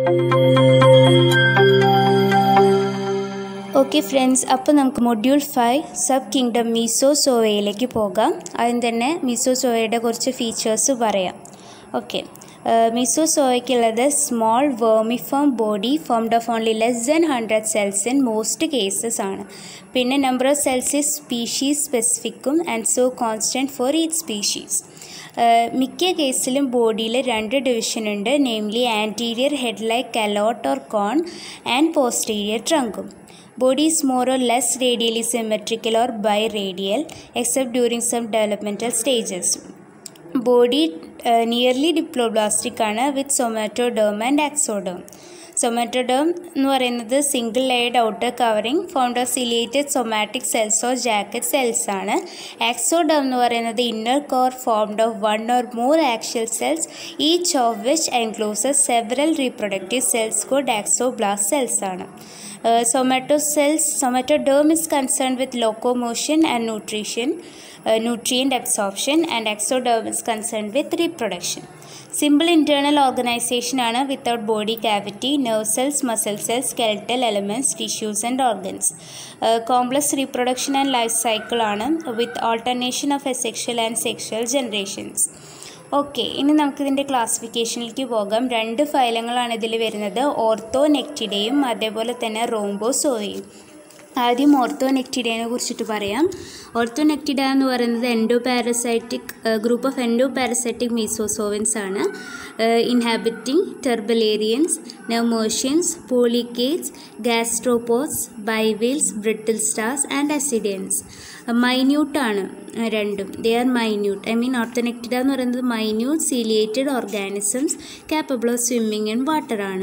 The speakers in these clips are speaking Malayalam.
ഓക്കെ ഫ്രണ്ട്സ് അപ്പോൾ നമുക്ക് മൊഡ്യൂൾ ഫൈവ് സബ് കിങ്ഡം മീസോസോവയിലേക്ക് പോകാം ആദ്യം തന്നെ മീസോസോവയുടെ കുറച്ച് ഫീച്ചേഴ്സ് പറയാം ഓക്കെ മീസോസോവയ്ക്കുള്ളത് small vermiform body formed of only less than hundred cells in most cases ആണ് പിന്നെ number of cells is species സ്പെസിഫിക്കും and so constant for each species മിക്ക കേസിലും ബോഡിയിൽ രണ്ട് ഡിവിഷൻ ഉണ്ട് namely anterior head like calotte or cone and posterior ട്രങ്കും Body is more or less radially symmetrical or biradial except during some developmental stages. Body nearly diploblastic ആണ് with somatoderm and axoderm somatoderm എന്ന് പറയുന്നത് single layered outer covering found of ciliated somatic cells or jacket cells ആണ് ആക്സോഡേം എന്ന് പറയുന്നത് inner core formed of one or more axial cells each of which encloses several reproductive cells called axoblast cells ആണ് uh, somatocells somatoderm is concerned with locomotion and nutrition uh, nutrient absorption and exoderm is concerned with reproduction simple internal organization ആണ് without body cavity nerve cells muscle cells skeletal elements tissues and organs uh, complex reproduction and life cycle ആണ് with alternation of asexual and sexual generations okay ഇനി നമുക്കിതിൻ്റെ ക്ലാസിഫിക്കേഷനിലേക്ക് പോകാം രണ്ട് ഫയലങ്ങളാണ് ഇതിൽ വരുന്നത് ഓർത്തോ നെക്റ്റിഡയും അതേപോലെ തന്നെ റോംബോസോയും ആദ്യം ഓർത്തോ നെക്റ്റിഡയെ കുറിച്ചിട്ട് പറയാം ഓർത്തോ നെക്റ്റിഡ എന്ന് പറയുന്നത് endoparasitic group of endoparasitic mesozoans ആണ് inhabiting turbellarians nemerteans polychaetes gastropods bivalves brittle stars and ascidians മൈന്യൂട്ടാണ് രണ്ടും they are minute I mean Orthonectida എന്ന് പറയുന്നത് minute ciliated organisms capable of swimming in water ആണ്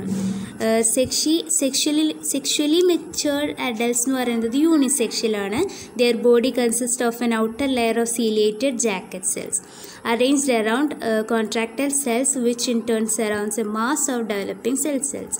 സെക്ഷി സെക്ഷലി സെക്ഷലി മെച്ചുവേർഡ് അഡൽട്സ് എന്ന് പറയുന്നത് യൂണിസെക്ഷലാണ് their body consist of an outer layer of ciliated jacket cells arranged around uh, contractile cells which in turn surrounds a mass of developing cell cells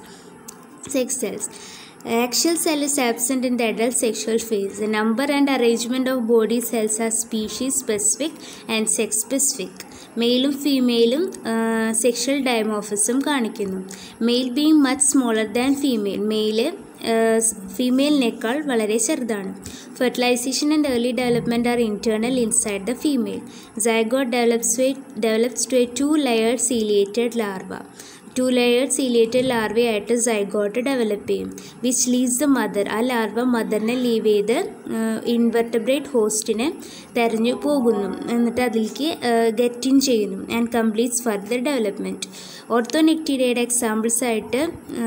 sex cells Axial cell is absent in the adult sexual phase. The number and arrangement of body cells are species specific and sex specific. മെയിലും ഫീമെയിലും സെക്ഷൽ ഡയമോഫിസം കാണിക്കുന്നു male being much smaller than female male ഫീമെയിലിനേക്കാൾ വളരെ ചെറുതാണ് fertilisation and early development are internal inside the female zygote develops develops to a two layer ciliated larva two layer ciliated ലാർവയായിട്ട് സൈഗോട്ട് ഡെവലപ്പ് ചെയ്യും വിച്ച് ലീവ്സ് ദ മദർ ആ ലാർവ മദറിനെ ലീവ് ചെയ്ത് ഇൻവെർട്ടബ്രേറ്റ് ഹോസ്റ്റിനെ തെരഞ്ഞു പോകുന്നു എന്നിട്ട് അതിലേക്ക് ഗെറ്റ് ഇൻ ചെയ്യുന്നു ആൻഡ് കംപ്ലീറ്റ്സ് ഫർദർ ഡെവലപ്മെൻറ്റ് ഓർത്തോനെക്റ്റിഡയുടെ എക്സാമ്പിൾസ് ആയിട്ട്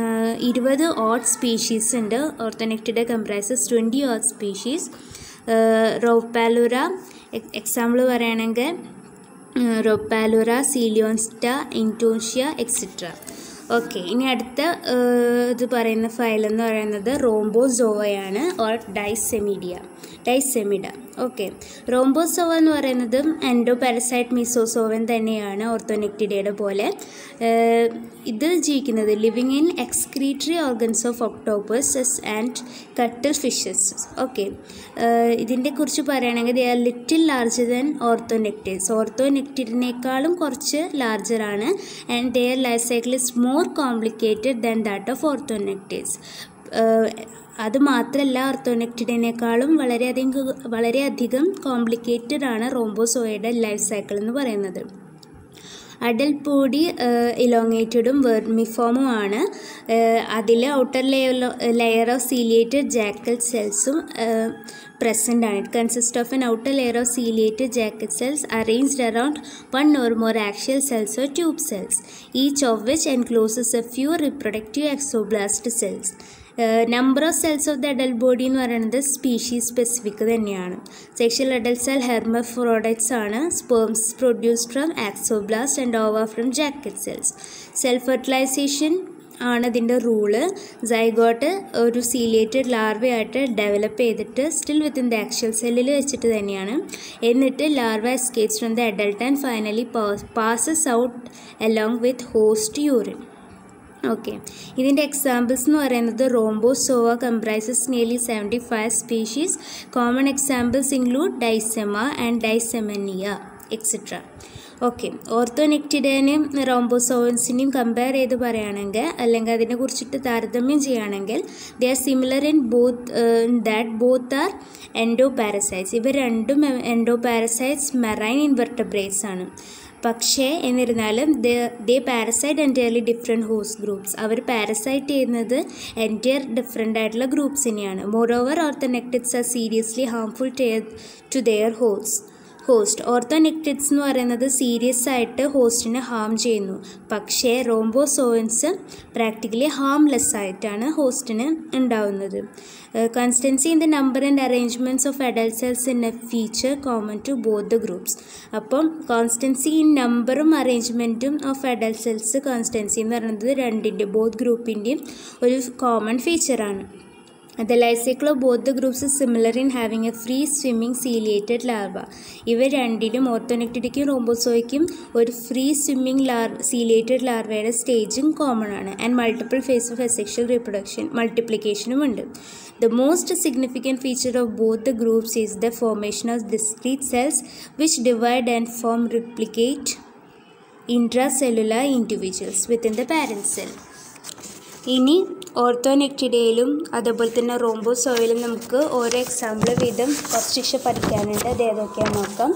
ഇരുപത് ഓട്ട് സ്പീഷീസ് ഉണ്ട് Orthonectida comprises twenty odd species Rhopalura example പറയുകയാണെങ്കിൽ റൊപ്പാലുറ സീലിയോൺസ്റ്റ ഇൻറ്റോഷ്യ എക്സെട്ര ഓക്കെ ഇനി അടുത്ത ഇത് പറയുന്ന ഫയൽ എന്ന് പറയുന്നത് റോംബോസോവയാണ് ഓർ ഡൈസെമിഡിയ ഡൈസെമിഡ ഓക്കെ റോംബോസോവ എന്ന് പറയുന്നത് എൻഡോ പാരസൈറ്റ് മീസോസോവൻ തന്നെയാണ് ഓർത്തോനെക്റ്റിഡയുടെ പോലെ ഇത് ജീവിക്കുന്നത് living in excretory organs of octopus and cuttlefishes okay ഇതിൻ്റെ കുറിച്ച് പറയുകയാണെങ്കിൽ they are little larger than orthonectids ഓർത്തോനെക്റ്റിഡിനേക്കാളും കുറച്ച് ലാർജറാണ് and their life cycle is more complicated than that of orthonectids അത് മാത്രമല്ല ഓർത്തോനെക്റ്റിഡിനേക്കാളും വളരെയധികം വളരെയധികം കോംപ്ലിക്കേറ്റഡ് ആണ് റോംബോസോയുടെ ലൈഫ് സൈക്കിൾ എന്ന് പറയുന്നത് അഡൽട്ട് ബോഡി ഇലോങ്ങേറ്റഡും വെർമിഫോമും ആണ് അതിൽ outer layer layer of ciliated jacket സെൽസും present and it consists of an outer layer of ciliated jacket cells arranged around one or more axial cells or tube cells, each of which encloses a few reproductive exoblast cells. Number of cells of the adult body എന്ന് പറയുന്നത് സ്പീഷീസ് സ്പെസിഫിക് തന്നെയാണ് സെക്ഷൽ അഡൽട്ട് സെൽ ഹെർമഫ്രോഡൈറ്റ്സ് ആണ് sperms produced from axoblast and ova from jacket cells self fertilisation ആണ് ഇതിൻ്റെ റൂള് സൈഗോട്ട് ഒരു സീലിയേറ്റഡ് ലാർവയായിട്ട് ഡെവലപ്പ് ചെയ്തിട്ട് സ്റ്റിൽ വിത്തിൻ ദ ആക്ച്വൽ സെല്ലിൽ വെച്ചിട്ട് തന്നെയാണ് എന്നിട്ട് larva escapes from the adult and finally passes out along with host urine okay ഇതിൻ്റെ എക്സാമ്പിൾസ് എന്ന് പറയുന്നത് Rhombozoa comprises nearly seventy five species common examples include Dicyema and Dicyemennea etcetera okay ഓർത്തോനെക്റ്റിഡേനെയും റോംബോസോവൻസിനെയും കമ്പയർ ചെയ്ത് പറയുകയാണെങ്കിൽ അല്ലെങ്കിൽ അതിനെ കുറിച്ചിട്ട് താരതമ്യം ചെയ്യുകയാണെങ്കിൽ they are similar in both that both are endoparasites ഇവ രണ്ടും എൻഡോ പാരസൈറ്റ്സ് മെറൈൻ ഇൻവെർട്ടബ്രേറ്റ്സ് ആണ് പക്ഷേ എന്നിരുന്നാലും they parasite entirely different host groups അവർ പാരസൈറ്റ് ചെയ്യുന്നത് എൻറ്റയർ ഡിഫറെൻ്റ് ആയിട്ടുള്ള ഗ്രൂപ്പ്സിനെയാണ് moreover orthonectids are seriously harmful to their host host orthonectids എന്ന് പറയുന്നത് സീരിയസ് ആയിട്ട് ഹോസ്റ്റിനെ ഹാം ചെയ്യുന്നു പക്ഷേ റോംബോസോവൻസ് പ്രാക്ടിക്കലി ഹാംലെസ് ആയിട്ടാണ് ഹോസ്റ്റിന് ഉണ്ടാവുന്നത് constancy in the number and arrangements of adult cells in a feature common to both the groups അപ്പം കോൺസ്റ്റൻസി ഇൻ നമ്പറും അറേഞ്ച്മെൻറ്റും ഓഫ് അഡൽട്ട് സെൽസ് കോൺസ്റ്റൻസി എന്ന് പറയുന്നത് രണ്ടിൻ്റെ ബോത്ത് ഗ്രൂപ്പിൻ്റെയും ഒരു കോമൺ ഫീച്ചറാണ് The life cycle of both the groups is similar in having a free swimming ciliated larva. ഇവ രണ്ടിലും ഓർത്തോനെക്റ്റിഡിക്കും റോംബോസോയ്ക്കും ഒരു ഫ്രീ സ്വിമ്മിംഗ് ലാർ സീലിയേറ്റഡ് ലാർവയുടെ സ്റ്റേജും കോമൺ ആണ് and multiple phase of asexual reproduction മൾട്ടിപ്ലിക്കേഷനും ഉണ്ട് the most significant feature of both the groups is the formation of discrete cells which divide and form replicate intracellular individuals within the parent cell ഇനി ഓർത്തോനെക്റ്റിഡയിലും അതേപോലെ തന്നെ റോംബോസോയിലും നമുക്ക് ഓരോ എക്സാമ്പിൾ വീതം കുറച്ച് ശിക്ഷ പഠിക്കാനുണ്ട് അത് ഏതൊക്കെയാണെന്ന് നോക്കാം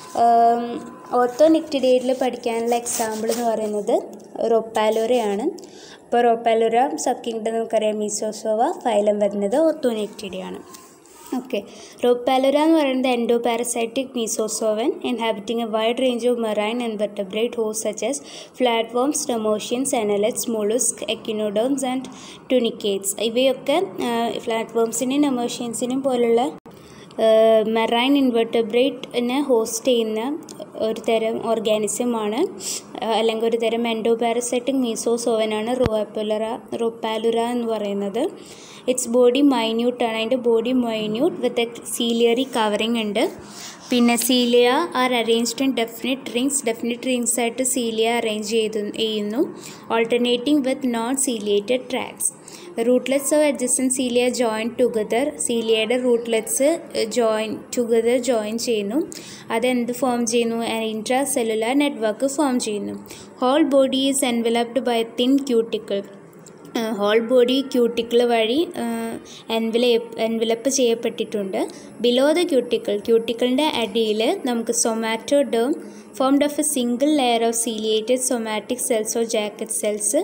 ഓർത്തോനെക്റ്റിഡയിൽ പഠിക്കാനുള്ള എക്സാമ്പിൾ എന്ന് പറയുന്നത് റൊപ്പാലോറയാണ് അപ്പോൾ റൊപ്പാലോറ സബ് കിങ്ഡം നമുക്കറിയാം മീസോസോവ ഫൈലം വരുന്നത് ഓർത്തോനെക്റ്റിഡയാണ് ഓക്കെ റോപ്പാലുര എന്ന് പറയുന്നത് endoparasitic mesozoan inhabiting a wide range of marine and vertebrate host such as flatworms ഡെമോഷ്യൻസ് annelids molluscs echinoderms and tunicates ഇവയൊക്കെ ഫ്ലാറ്റ്ഫോംസിനും ഡെമോഷ്യൻസിനും പോലുള്ള മെറൈൻ ഇൻവെർട്ടബ്രേറ്റിനെ ഹോസ്റ്റ് ചെയ്യുന്ന ഒരു തരം ഓർഗാനിസമാണ് അല്ലെങ്കിൽ ഒരു തരം എൻഡോ പാരസൈറ്റിക് മീസോസോവനാണ് റോപ്പാലുറ റൊപ്പാലുറ എന്ന് പറയുന്നത് ഇറ്റ്സ് ബോഡി മൈന്യൂട്ടാണ് അതിൻ്റെ body minute with a ciliary covering ഉണ്ട് പിന്നെ cilia are arranged in definite rings definite rings ആയിട്ട് സീലിയ അറേഞ്ച് ചെയ്തു ചെയ്യുന്നു alternating with non ciliated tracts rootlets of adjacent cilia join together സീലിയയുടെ റൂട്ട്ലെറ്റ്സ് ജോയിൻ ടുഗദർ ജോയിൻ ചെയ്യുന്നു അതെന്ത് ഫോം ചെയ്യുന്നു ഇൻട്രാ സെല്ലുലാർ നെറ്റ്വർക്ക് ഫോം ചെയ്യുന്നു whole body is enveloped by thin cuticle whole body cuticle വഴി എൻവലപ്പ് എൻവലപ്പ് ചെയ്യപ്പെട്ടിട്ടുണ്ട് ബിലോ ദ ക്യൂട്ടിക്കിൾ ക്യൂട്ടിക്കിളിൻ്റെ അടിയിൽ നമുക്ക് സൊമാറ്റോഡേം formed of a single layer of ciliated somatic cells or jacket cells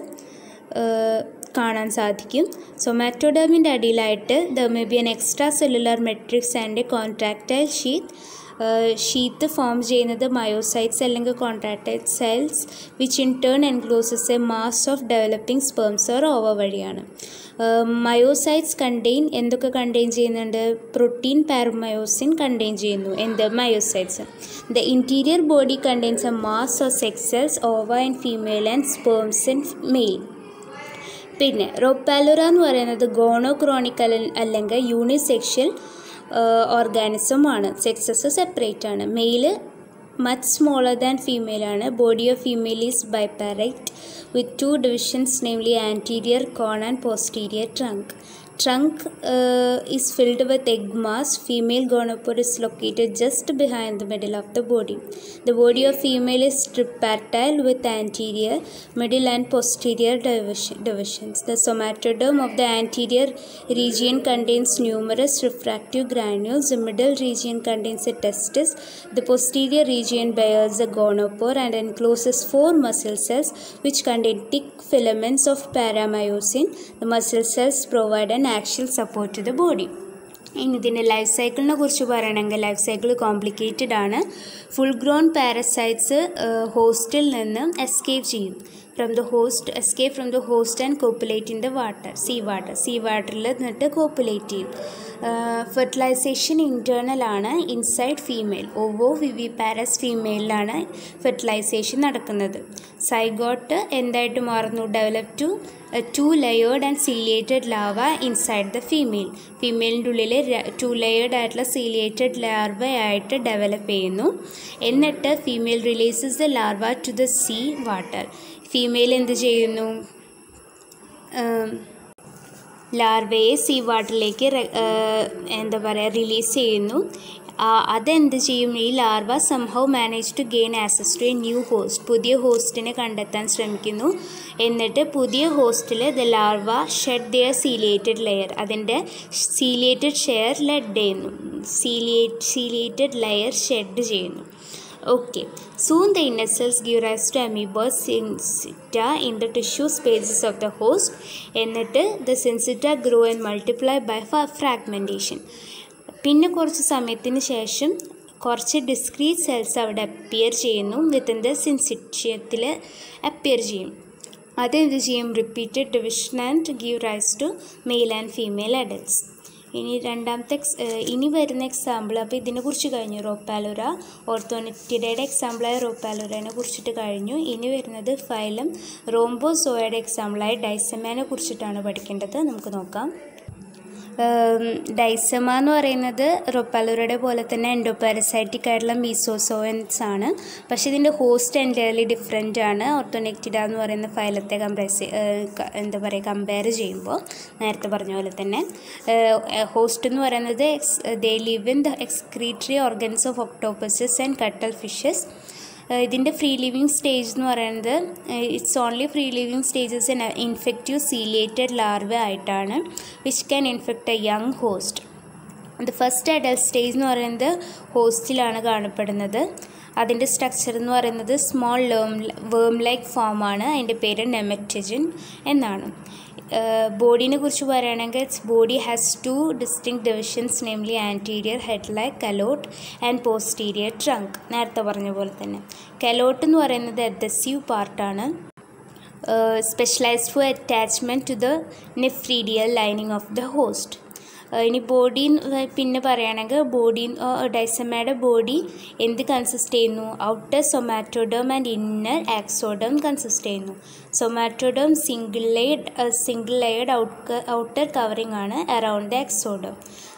കാണാൻ സാധിക്കും സൊമാറ്റോഡേമിൻ്റെ അടിയിലായിട്ട് the may be an extracellular matrix and a contractile sheath sheath form ചെയ്യുന്നത് മയോസൈറ്റ്സ് അല്ലെങ്കിൽ contractile cells which in turn encloses a mass of developing sperms or ova വഴിയാണ് മയോസൈറ്റ്സ് കണ്ടെയ്ൻ എന്തൊക്കെ കണ്ടെയ്ൻ ചെയ്യുന്നുണ്ട് പ്രോട്ടീൻ പാരമയോസിൻ കണ്ടെയ്ൻ ചെയ്യുന്നു എന്ത് myocytes the interior body contains a mass of sex cells ova and female and sperms in male പിന്നെ റോപ്പാലുറ എന്ന് പറയുന്നത് ഗോണോക്രോണിക് അല്ലെങ്കിൽ യൂണിസെക്ഷൽ ഓർഗാനിസമാണ് സെക്സസ് സെപ്പറേറ്റ് ആണ് male much smaller than female ആണ് body of female is bipartite with two divisions namely anterior cone and posterior trunk trunk uh, is filled with egg mass female gonopore is located just behind the middle of the body the body of female is tripartite with anterior middle and posterior division, divisions the somatoderm of the anterior region contains numerous refractive granules the middle region contains a testis the posterior region bears a gonopore and encloses four muscle cells which contain thick filaments of paramyosin the muscle cells provide an axial support to the body ഇനി ഇതിൻ്റെ ലൈഫ് സൈക്കിളിനെ കുറിച്ച് പറയണമെങ്കിൽ ലൈഫ് സൈക്കിൾ കോംപ്ലിക്കേറ്റഡ് ആണ് ഫുൾ ഗ്രോൺ പാരസൈറ്റ്സ് ഹോസ്റ്റിൽ നിന്ന് എസ്കേപ്പ് ചെയ്യും from the host escape from the host and copulate in the water sea water sea വാട്ടറിൽ നിന്നിട്ട് കോപ്പുലേറ്റ് ചെയ്യും ഫെർട്ടിലൈസേഷൻ ഇൻറ്റേർണൽ ആണ് inside female ovoviviparous ഫീമെയിലാണ് ഫെർട്ടിലൈസേഷൻ നടക്കുന്നത് സൈഗോട്ട് എന്തായിട്ട് മാറുന്നു develop to two layered and ciliated larva inside the female ഫീമെയിലിൻ്റെ ഉള്ളിൽ ടു ലെയേർഡ് ആയിട്ടുള്ള സീലിയേറ്റഡ് ലാർവ ആയിട്ട് ഡെവലപ്പ് ചെയ്യുന്നു എന്നിട്ട് female releases the larva to the sea water female എന്ത് ചെയ്യുന്നു ലാർവയെ സീ വാട്ടറിലേക്ക് എന്താ പറയുക റിലീസ് ചെയ്യുന്നു അതെന്ത് ചെയ്യും ഈ larva somehow manage to gain access to a new host പുതിയ ഹോസ്റ്റിനെ കണ്ടെത്താൻ ശ്രമിക്കുന്നു എന്നിട്ട് പുതിയ ഹോസ്റ്റിൽ the larva shed their ciliated layer അതിൻ്റെ സീലിയേറ്റഡ് ഷെയർ ലെഡ് ചെയ്യുന്നു സീലിയേറ്റ് സീലിയേറ്റഡ് ലെയർ ഷെഡ് ചെയ്യുന്നു Okay, soon the inner cells give rise to amoeba syncytia in the tissue spaces of the host. എന്നിട്ട് the syncytia grow and multiply by fragmentation. പിന്നെ കുറച്ച് സമയത്തിന് ശേഷം കുറച്ച് ഡിസ്ക്രീറ്റ് സെൽസ് അവിടെ അപ്പിയർ ചെയ്യുന്നു വിത്തിൻ ദ സിൻസിഷ്യത്തിൽ അപ്പിയർ ചെയ്യും അതെന്ത് ചെയ്യും repeated division and give rise to male and female adults ഇനി രണ്ടാമത്തെ എക്സ് ഇനി വരുന്ന എക്സാമ്പിൾ അപ്പോൾ ഇതിനെക്കുറിച്ച് കഴിഞ്ഞു റോപ്പാലുറ ഓർത്തോണിറ്റിഡയുടെ എക്സാമ്പിളായ റോപ്പാലുറനെ കുറിച്ചിട്ട് കഴിഞ്ഞു ഇനി വരുന്നത് ഫൈലം റോംബോസോയുടെ എക്സാമ്പിളായ ഡൈസമാനെ കുറിച്ചിട്ടാണ് പഠിക്കേണ്ടത് നമുക്ക് നോക്കാം ഡൈസമ എന്ന് പറയുന്നത് റൊപ്പാലുറയുടെ പോലെ തന്നെ എൻഡോപാരസൈറ്റിക് ആയിട്ടുള്ള മീസോസോയൻസ് ആണ് പക്ഷേ ഇതിൻ്റെ ഹോസ്റ്റ് എൻറ്റയർലി ഡിഫറെൻ്റ് ആണ് ഓർത്തോനെക്റ്റിഡ എന്ന് പറയുന്ന ഫൈലത്തെ കംപ്രൈസ് എന്താ പറയുക കമ്പയർ ചെയ്യുമ്പോൾ നേരത്തെ പറഞ്ഞ പോലെ തന്നെ ഹോസ്റ്റ് എന്ന് പറയുന്നത് എക്സ് they live in the excretory organs of octopuses and cuttlefishes ഇതിൻ്റെ ഫ്രീ ലിവിങ് സ്റ്റേജ് എന്ന് പറയുന്നത് its only free living stages in infective ciliated larva ആയിട്ടാണ് which can infect a young host the first adult stage എന്ന് പറയുന്നത് ഹോസ്റ്റിലാണ് കാണപ്പെടുന്നത് അതിൻ്റെ സ്ട്രക്ചർ എന്ന് പറയുന്നത് സ്മോൾ ലേം വേം ലൈക്ക് ഫോമാണ് അതിൻ്റെ പേര് നെമറ്റജൻ എന്നാണ് ബോഡീനെ കുറിച്ച് പറയുകയാണെങ്കിൽ its body has two distinct divisions namely anterior head like calotte and posterior trunk നേരത്തെ പറഞ്ഞ പോലെ തന്നെ കലോട്ട് എന്ന് പറയുന്നത് അഡസീവ് പാർട്ടാണ് specialised for attachment to the nephridial lining of the host ഇനി ബോഡി പിന്നെ പറയുകയാണെങ്കിൽ ബോഡി ഡൈസമയുടെ ബോഡി എന്ത് കൺസിസ്റ്റ് ചെയ്യുന്നു outer somatoderm and inner axoderm consist ചെയ്യുന്നു somatoderm single layered single layered out outer covering ആണ് അറൗണ്ട് ദ ആക്സോഡം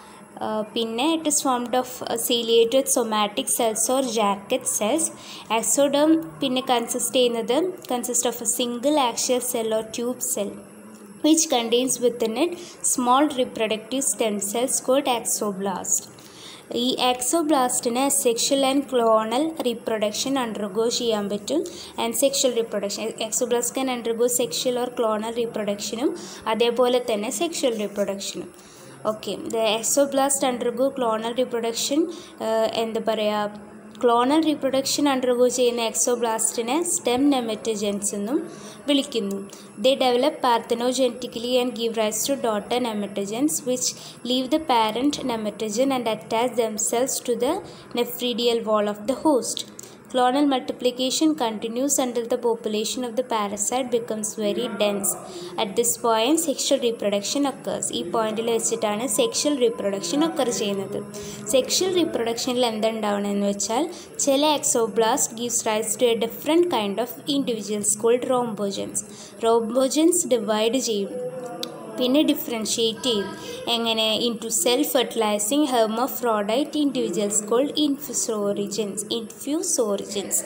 പിന്നെ it is formed of ciliated somatic cells or jacket cells axoderm പിന്നെ കൺസിസ്റ്റ് ചെയ്യുന്നത് consist of a single axial cell or tube cell which contains within it small reproductive stem cells called axoblast. ഈ എക്സോബ്ലാസ്റ്റിന് sexual and clonal reproduction undergo ചെയ്യാൻ പറ്റും and sexual reproduction axoblast can undergo sexual or clonal റീപ്രൊഡക്ഷനും അതേപോലെ തന്നെ സെക്ഷൽ റീപ്രൊഡക്ഷനും okay the axoblast undergo clonal reproduction എന്താ പറയുക ക്ലോണൽ റീപ്രൊഡക്ഷൻ അണ്ടർഗോ ചെയ്യുന്ന എക്സോബ്ലാസ്റ്റിനെ സ്റ്റെം നെമറ്റജൻസ് എന്നും വിളിക്കുന്നു they develop parthenogenetically and give rise to daughter nematogens which leave the parent nematogen and attach themselves to the nephridial wall of the host Clonal multiplication continues until the population of the parasite becomes very dense. At this point, sexual reproduction occurs. ഈ പോയിന്റിൽ വെച്ചിട്ടാണ് സെക്ഷൽ റീപ്രൊഡക്ഷൻ ഒക്കർ ചെയ്യുന്നത് സെക്ഷൽ റീപ്രൊഡക്ഷനിൽ എന്തുണ്ടാവണമെന്ന് വെച്ചാൽ ചില axoblast gives rise to a different kind of individuals called rhombogens rhombogens divide ചെയ്യും പിന്നെ ഡിഫറൻഷിയേറ്റ് ചെയ്യും എങ്ങനെ into self fertilising hermaphrodite individuals called infusorigens infusorigens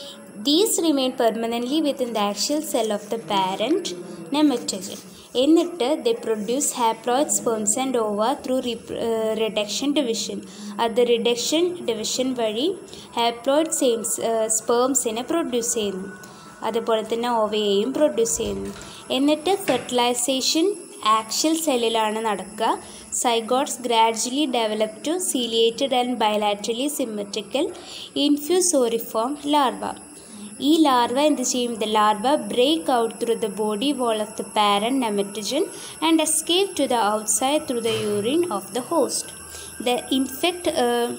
these remain permanently within the axial cell of the parent nematogen എന്നിട്ട് the produce haploid sperms and ova through reduction division അത് റിഡക്ഷൻ ഡിവിഷൻ വഴി ഹാപ്ലോയിഡ് സെയിംസ് സ്പേംസിനെ പ്രൊഡ്യൂസ് ചെയ്യുന്നു അതുപോലെ തന്നെ ഓവയെയും പ്രൊഡ്യൂസ് ചെയ്യുന്നു എന്നിട്ട് ഫെർട്ടിലൈസേഷൻ ആക്ഷ്യൽ സെല്ലിലാണ് നടക്കുക zygotes gradually develop to ciliated and bilaterally symmetrical infusoriform larva ഈ ലാർവ എന്ത് ചെയ്യും the larva break out through the body wall of the parent nematogen and escape to the outside through the urine of the host the infect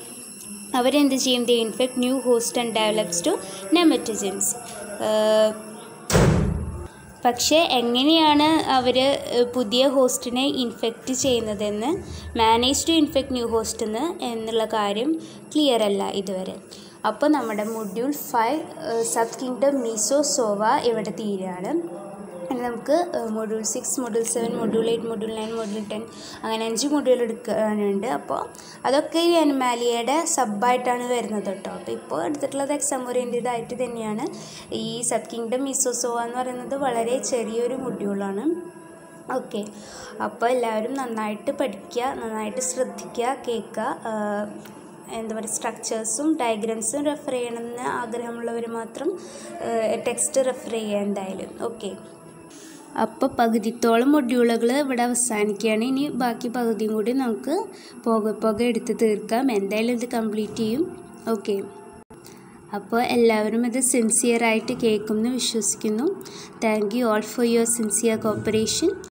അവരെന്ത് ചെയ്യും the infect new host and develops to nematogens പക്ഷേ എങ്ങനെയാണ് അവർ പുതിയ ഹോസ്റ്റിനെ ഇൻഫെക്റ്റ് ചെയ്യുന്നതെന്ന് manage to infect new host എന്ന് എന്നുള്ള കാര്യം ക്ലിയർ അല്ല ഇതുവരെ അപ്പോൾ നമ്മുടെ module five sub kingdom Mesozoa ഇവിടെ തീരുകയാണ് ഇനി നമുക്ക് module six module seven module eight module nine module ten അങ്ങനെ അഞ്ച് മൊഡ്യൂൾ എടുക്കാനുണ്ട് അപ്പോൾ അതൊക്കെ ഈ അനിമാലിയയുടെ സബായിട്ടാണ് വരുന്നത് കേട്ടോ അപ്പോൾ ഇപ്പോൾ എടുത്തിട്ടുള്ളത് എക്സാം ഓറിയൻറ്റഡ് ആയിട്ട് തന്നെയാണ് ഈ സബ് കിങ്ഡം മീസോസോവ എന്ന് പറയുന്നത് വളരെ ചെറിയൊരു മൊഡ്യൂളാണ് ഓക്കെ അപ്പോൾ എല്ലാവരും നന്നായിട്ട് പഠിക്കുക നന്നായിട്ട് ശ്രദ്ധിക്കുക കേൾക്കുക എന്താ പറയുക സ്ട്രക്ചേഴ്സും ഡയഗ്രാംസും റെഫർ ചെയ്യണമെന്ന് ആഗ്രഹമുള്ളവർ മാത്രം ടെക്സ്റ്റ് റെഫർ ചെയ്യുക എന്തായാലും ഓക്കെ അപ്പോൾ പകുതിത്തോളം മൊഡ്യൂളുകൾ ഇവിടെ അവസാനിക്കുകയാണ് ഇനി ബാക്കി പകുതിയും കൂടി നമുക്ക് പോകെ പോകെ എടുത്ത് തീർക്കാം എന്തായാലും ഇത് കംപ്ലീറ്റ് ചെയ്യും ഓക്കെ അപ്പോൾ എല്ലാവരും ഇത് സിൻസിയറായിട്ട് കേൾക്കുമെന്ന് വിശ്വസിക്കുന്നു thank you all for your sincere corporation